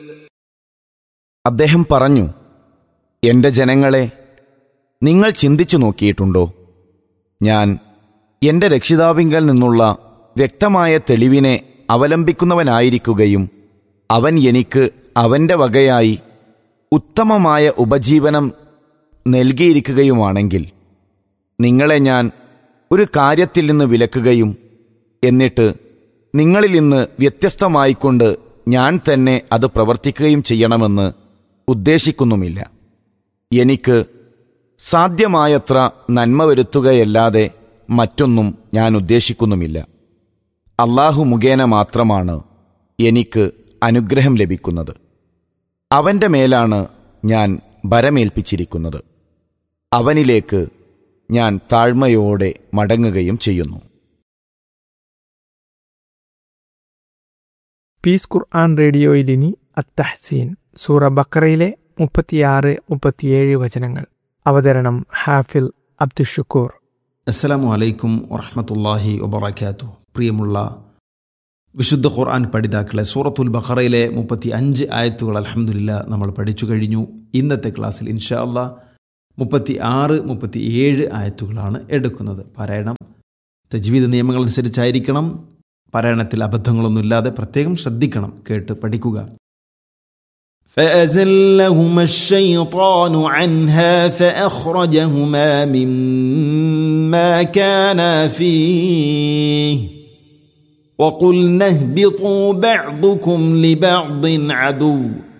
അദ്ദേഹം പറഞ്ഞു എന്റെ ജനങ്ങളെ നിങ്ങൾ ചിന്തിച്ചു നോക്കിയിട്ടുണ്ടോ ഞാൻ എന്റെ രക്ഷിതാവിങ്കൽ നിന്നുള്ള വ്യക്തമായ തെളിവിനെ അവലംബിക്കുന്നവനായിരിക്കുകയും അവൻ എനിക്ക് അവന്റെ വകയായി ഉത്തമമായ ഉപജീവനം നൽകിയിരിക്കുകയുമാണെങ്കിൽ നിങ്ങളെ ഞാൻ ഒരു കാര്യത്തിൽ നിന്ന് വിലക്കുകയും എന്നിട്ട് നിങ്ങളിൽ നിന്ന് വ്യത്യസ്തമായിക്കൊണ്ട് ഞാൻ തന്നെ അത് പ്രവർത്തിക്കുകയും ചെയ്യണമെന്ന് ഉദ്ദേശിക്കുന്നുമില്ല എനിക്ക് സാധ്യമായത്ര നന്മ വരുത്തുകയല്ലാതെ മറ്റൊന്നും ഞാൻ ഉദ്ദേശിക്കുന്നുമില്ല അള്ളാഹു മുഖേന മാത്രമാണ് എനിക്ക് അനുഗ്രഹം ലഭിക്കുന്നത് അവന്റെ മേലാണ് ഞാൻ ഭരമേൽപ്പിച്ചിരിക്കുന്നത് അവനിലേക്ക് ഞാൻ താഴ്മയോടെ മടങ്ങുകയും ചെയ്യുന്നു പീസ് ഖുർആൻ റേഡിയോയിൽ ഇനി അത്തഹസീൻ സൂറ ബക്കറയിലെ മുപ്പത്തിയാറ് മുപ്പത്തിയേഴ് വചനങ്ങൾ അവതരണം ഹാഫിൽ അബ്ദുഷുക്കൂർ അസ്സലാമു അലൈക്കും വറഹമത്തല്ലാഹി വബറക്കാത്തു പ്രിയമുള്ള വിശുദ്ധ ഖുർആൻ പഠിതാക്കളെ സൂറത്തുൽ ബഖറയിലെ മുപ്പത്തി അഞ്ച് ആയത്തുകൾ അലഹമുല്ല നമ്മൾ പഠിച്ചു കഴിഞ്ഞു ഇന്നത്തെ ക്ലാസ്സിൽ ഇൻഷാ അല്ലാ മുപ്പത്തി ആറ് മുപ്പത്തി ഏഴ് ആയത്തുകളാണ് എടുക്കുന്നത് പാരായണം തജ്വീദ് നിയമങ്ങൾ അനുസരിച്ചായിരിക്കണം പാരായണത്തിൽ അബദ്ധങ്ങളൊന്നുമില്ലാതെ പ്രത്യേകം ശ്രദ്ധിക്കണം കേട്ട് പഠിക്കുക فأزلهما الشيطان عنها فأخرجهما مما كانا فيه وقلنا اهبطوا بعضكم لبعض عدو